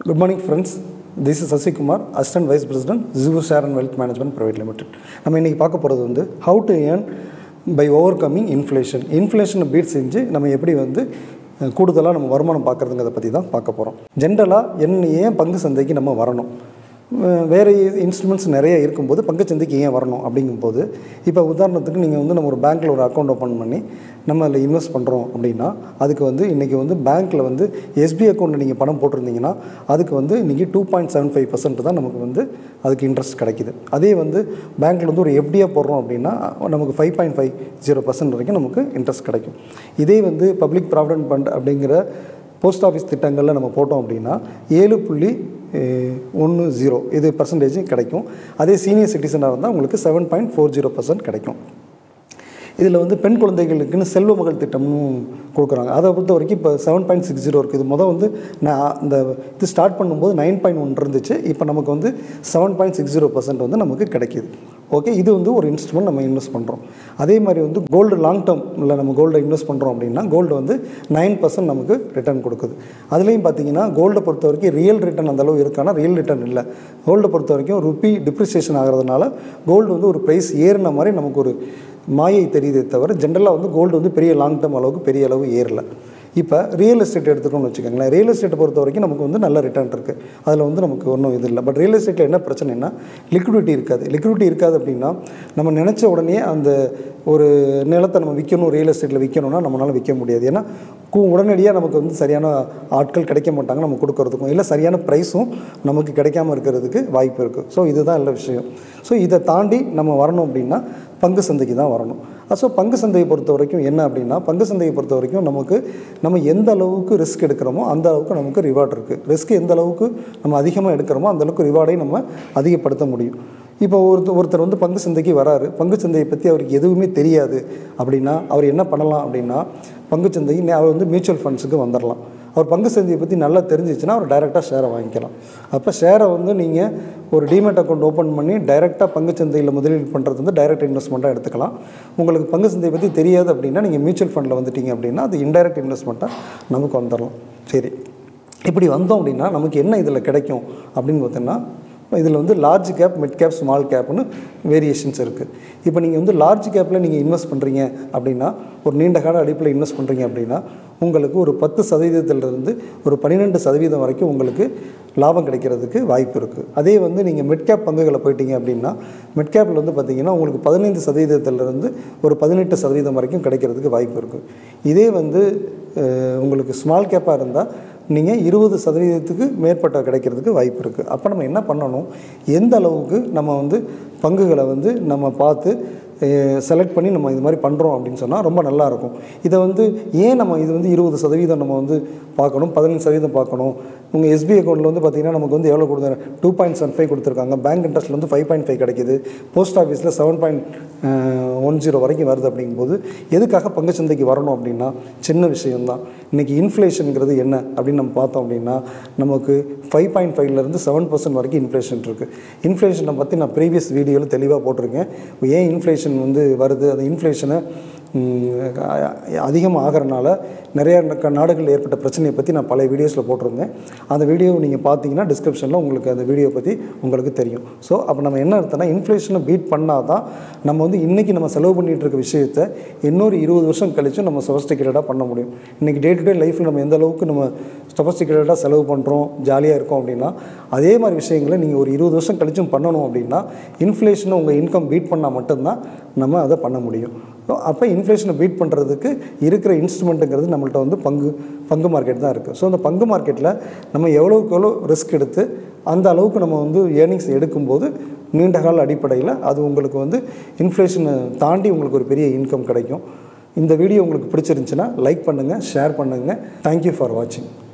good morning friends this is Sasikumar assistant vice president ஜிவோ share and wealth management private limited நம்ம இன்றைக்கி பார்க்க போகிறது வந்து how to earn by overcoming inflation இன்ஃப்ளேஷனை பீட் செஞ்சு நம்ம எப்படி வந்து அஹ், கூடுதலாக நம்ம வருமானம் பார்க்குறதுங்கிறத பற்றி தான் பார்க்க போகிறோம் ஜென்ரலாக என்ன ஏன் பங்கு சந்தைக்கு நம்ம வரணும் அஹ், வேறு இன்ஸ்ட்ருமெண்ட்ஸ் நிறைய இருக்கும்போது பங்குச்சந்தைக்கு ஏன் வரணும் அப்படிங்கும்போது இப்போ உதாரணத்துக்கு நீங்கள் வந்து நம்ம ஒரு பேங்க்கில் ஒரு அக்கௌண்ட் ஓப்பன் பண்ணி நம்ம அதில் இன்வெஸ்ட் பண்ணுறோம் அப்படின்னா அதுக்கு வந்து இன்றைக்கி வந்து பேங்க்கில் வந்து எஸ்பி அக்கௌண்ட்டில் நீங்கள் பணம் போட்டிருந்தீங்கன்னா அதுக்கு வந்து இன்றைக்கி two point seven five percent தான் நமக்கு வந்து அதுக்கு இன்ட்ரெஸ்ட் கிடைக்குது அதே வந்து பேங்க்கில் வந்து ஒரு எஃப்டியாக போடுறோம் அப்படின்னா நமக்கு five point five zero percent வரைக்கும் நமக்கு இன்ட்ரெஸ்ட் கிடைக்கும் இதே வந்து பப்ளிக் ப்ராவிடென்ட் ஃபண்ட் அப்படிங்கிற போஸ்ட் ஆஃபீஸ் திட்டங்களில் நம்ம போட்டோம் அப்படின்னா ஏழு புள்ளி ஒன்று ஜீரோ இது பர்சன்டேஜ் கிடைக்கும் அதே சீனியர் சிட்டிசனாக இருந்தால் உங்களுக்கு seven point four zero percent கிடைக்கும் இதில் வந்து பெண் குழந்தைகளுக்குன்னு செல்வ மகள் திட்டம்னு கொடுக்குறாங்க அதை பொறுத்த வரைக்கும் இப்போ செவன் பாயிண்ட் சிக்ஸ் ஜீரோ இருக்குது இது மொதல் வந்து நான் இந்த இது ஸ்டார்ட் பண்ணும்போது நைன் பாயிண்ட் ஒன் இருந்துச்சு இப்போ நமக்கு வந்து seven point six zero percent வந்து நமக்கு கிடைக்கிது ஓகே இது வந்து ஒரு இன்ஸ்ட்ருமெண்ட் நம்ம இன்வெஸ்ட் பண்ணுறோம் அதே மாதிரி வந்து கோல்டு லாங் டேர்மில் நம்ம கோல்டை இன்வெஸ்ட் பண்ணுறோம் அப்படின்னா கோல்டு வந்து நைன் பர்சன்ட் நமக்கு ரிட்டர்ன் கொடுக்குது அதுலேயும் பார்த்தீங்கன்னா கோல்டை பொறுத்த வரைக்கும் ரியல் ரிட்டர்ன் அந்த அளவு இருக்கானா ரியல் ரிட்டர்ன் இல்லை கோல்டை பொறுத்த வரைக்கும் ருப்பி டிப்ரிசியேஷன் ஆகிறதுனால கோல்டு வந்து ஒரு ப்ரைஸ் ஏறின மாதிரி நமக்கு ஒரு மாயை தெரியுதே தவிர ஜென்ரலாக வந்து கோல்டு வந்து பெரிய லாங் டேர்ம் அளவுக்கு பெரிய அளவு ஏறல இப்போ ரியல் எஸ்டேட் எடுத்துக்கணும்னு வச்சுக்கோங்களேன் ரியல் எஸ்டேட்டை பொறுத்த வரைக்கும் நமக்கு வந்து நல்ல ரிட்டர்ன் இருக்குது அதில் வந்து நமக்கு ஒன்றும் இது இல்லை பட் ரியல் எஸ்டேட்டில் என்ன பிரச்சனைனா லிக்விடிட்டி இருக்காது லிக்விடிட்டி இருக்காது அப்படின்னா நம்ம நினச்ச உடனே அந்த ஒரு நிலத்தை நம்ம விற்கணும் ரியல் எஸ்டேட்டில் விற்கணும்னா நம்மளால் விற்க முடியாது ஏன்னா கு உடனடியாக நமக்கு வந்து சரியான ஆட்கள் கிடைக்க மாட்டாங்க நம்ம கொடுக்கறதுக்கும் இல்லை சரியான ப்ரைஸும் நமக்கு கிடைக்காம இருக்கிறதுக்கு வாய்ப்பு இருக்குது ஸோ இதுதான் எல்லா விஷயம் ஸோ இதை தாண்டி நம்ம வரணும் அப்படின்னா பங்கு சந்தைக்கு தான் வரணும் ஸோ பங்கு சந்தையை பொறுத்த வரைக்கும் என்ன அப்படின்னா பங்கு சந்தையை பொறுத்த வரைக்கும் நமக்கு நம்ம எந்த அளவுக்கு ரிஸ்க் எடுக்கிறோமோ அந்த அளவுக்கு நமக்கு ரிவார்ட் இருக்குது ரிஸ்க் எந்த அளவுக்கு நம்ம அதிகமாக எடுக்கிறோமோ அந்த அளவுக்கு ரிவார்டை நம்ம அதிகப்படுத்த முடியும் இப்போ ஒருத்தர் ஒருத்தர் வந்து பங்கு சந்தைக்கு வராரு பங்கு சந்தையை பற்றி அவருக்கு எதுவுமே தெரியாது அப்படின்னா அவர் என்ன பண்ணலாம் அப்படின்னா பங்கு சந்தைக்கு நே- அவர் வந்து மியூச்சுவல் ஃபண்ட்ஸுக்கு வந்துடலாம் அவர் பங்கு சந்தையை பற்றி நல்லா தெரிஞ்சிச்சுன்னா அவர் டைரெக்டாக ஷேரை வாங்கிக்கலாம் அப்போ ஷேரை வந்து நீங்கள் ஒரு டிமெட் அக்கௌண்ட் ஓப்பன் பண்ணி டைரெக்டாக பங்கு சந்தையில் முதலீடு பண்ணுறது வந்து டைரக்ட் இன்வெஸ்ட்மெண்ட்டாக எடுத்துக்கலாம் உங்களுக்கு பங்கு சந்தையை பற்றி தெரியாது அப்படின்னா நீங்கள் மியூச்சுவல் ஃபண்டில் வந்துட்டீங்க அப்படின்னா அது இன்டைரக்ட் இன்வெஸ்ட்மெண்ட்டாக நமக்கு வந்துடலாம் சரி இப்படி வந்தோம் அப்படின்னா நமக்கு என்ன இதில் கிடைக்கும் அப்படின்னு பார்த்தீங்கன்னா இதில் வந்து large cap mid cap small கேப்னு வேரியேஷன்ஸ் இருக்குது இப்போ நீங்கள் வந்து லார்ஜ் கேப்பில் நீங்கள் இன்வெஸ்ட் பண்ணுறீங்க அப்படின்னா ஒரு நீண்ட கால அடிப்பில் இன்வெஸ்ட் பண்ணுறீங்க அப்படின்னா உங்களுக்கு ஒரு பத்து சதவீதத்திலிருந்து ஒரு பன்னிரெண்டு சதவீதம் வரைக்கும் உங்களுக்கு லாபம் கிடைக்கிறதுக்கு வாய்ப்பு இருக்குது அதே வந்து நீங்கள் மிட் கேப் பங்குகளை போயிட்டீங்க அப்படின்னா மிட் கேப்பில் வந்து பார்த்தீங்கன்னா உங்களுக்கு பதினைந்து சதவீதத்திலிருந்து ஒரு பதினெட்டு சதவீதம் வரைக்கும் கிடைக்கிறதுக்கு வாய்ப்பு இருக்குது இதே வந்து அஹ், உங்களுக்கு ஸ்மால் கேப்பாக இருந்தால் நீங்கள் இருபது சதவீதத்துக்கு மேற்பட்ட கிடைக்கிறதுக்கு வாய்ப்பு இருக்குது அப்போ நம்ம என்ன பண்ணணும் எந்த அளவுக்கு நம்ம வந்து பங்குகளை வந்து நம்ம பார்த்து செலக்ட் பண்ணி நம்ம இது மாதிரி பண்ணுறோம் அப்படின்னு சொன்னால் ரொம்ப நல்லாயிருக்கும் இதை வந்து ஏன் நம்ம இது வந்து இருபது சதவீதம் நம்ம வந்து பார்க்கணும் பதினஞ்சு சதவீதம் பார்க்கணும் உங்கள் எஸ்பி அக்கௌண்ட்டில் வந்து பார்த்தீங்கன்னா நமக்கு வந்து எவ்வளோ கொடுத்தாரு டூ பாயிண்ட் செவன் ஃபைவ் கொடுத்துருக்காங்க பேங்க் இன்ட்ரெஸ்ட்டில் வந்து ஃபைவ் பாயிண்ட் ஃபைவ் கிடைக்குது போஸ்ட் ஆஃபீஸில் செவன் பாயிண்ட் ஒன் ஜீரோ வரைக்கும் வருது அப்படிங்கும்போது எதுக்காக பங்குச்சந்தைக்கு வரணும் அப்படின்னா சின்ன விஷயம்தான் இன்றைக்கி இன்ஃப்ளேஷனுங்கிறது என்ன அப்படின்னு நம்ம பார்த்தோம் அப்படின்னா நமக்கு ஃபைவ் பாயிண்ட் ஃபைவ்லேருந்து செவன் பர்சன்ட் வரைக்கும் இன்ஃப்ளேஷன் இருக்குது இன்ஃப்ளேஷனை பற்றி நான் ப்ரீவியஸ் வீடியோவில் தெளிவாக போட்டிருக்கேன் ஏன் இன்ஃப்ளேஷன் வந்து வருது அந்த இன்ஃப்ளேஷனை அதிகமாக ஆகிறனால நிறைய ந- நாடுகளில் ஏற்பட்ட பிரச்சனையை பற்றி நான் பல வீடியோஸில் போட்டிருந்தேன் அந்த வீடியோ நீங்கள் பார்த்தீங்கன்னா டிஸ்கிரிப்ஷனில் உங்களுக்கு அந்த வீடியோ பற்றி உங்களுக்கு தெரியும் ஸோ அப்போ நம்ம என்ன அர்த்தம்னா இன்ஃப்ளேஷனை பீட் பண்ணால் தான் நம்ம வந்து இன்றைக்கி நம்ம செலவு பண்ணிகிட்டு இருக்க விஷயத்தை இன்னொரு இருபது வருஷம் கழிச்சும் நம்ம சொஃபஸ்டிகேட்டடாக பண்ண முடியும் இன்றைக்கி டே டு டே லைஃப்பில் நம்ம எந்த அளவுக்கு நம்ம சொஃபஸ்டிகேட்டடாக செலவு பண்ணுறோம் ஜாலியாக இருக்கோம் அப்படின்னா அதே மாதிரி விஷயங்களை நீங்கள் ஒரு இருபது வருஷம் கழிச்சும் பண்ணணும் அப்படின்னா இன்ஃப்ளேஷனை உங்கள் இன்கம் பீட் பண்ணால் மட்டும்தான் நம்ம அதை பண்ண முடியும் ஸோ அப்போ இன்ஃப்ளேஷனை பீட் பண்ணுறதுக்கு இருக்கிற இன்ஸ்ட்ருமெண்ட்டுங்கிறது நம்மள்ட்ட வந்து பங்கு பங்கு மார்க்கெட் தான் இருக்குது ஸோ அந்த பங்கு மார்க்கெட்டில் நம்ம எவ்வளோக்கு எவ்வளோ ரிஸ்க் எடுத்து அந்த அளவுக்கு நம்ம வந்து ஏர்னிங்ஸ் எடுக்கும்போது நீண்ட கால அடிப்படையில் அது உங்களுக்கு வந்து இன்ஃப்ளேஷனை தாண்டி உங்களுக்கு ஒரு பெரிய இன்கம் கிடைக்கும் இந்த வீடியோ உங்களுக்கு பிடிச்சிருந்துச்சுன்னா லைக் பண்ணுங்கள் ஷேர் பண்ணுங்கள் தேங்க்யூ ஃபார் வாட்சிங்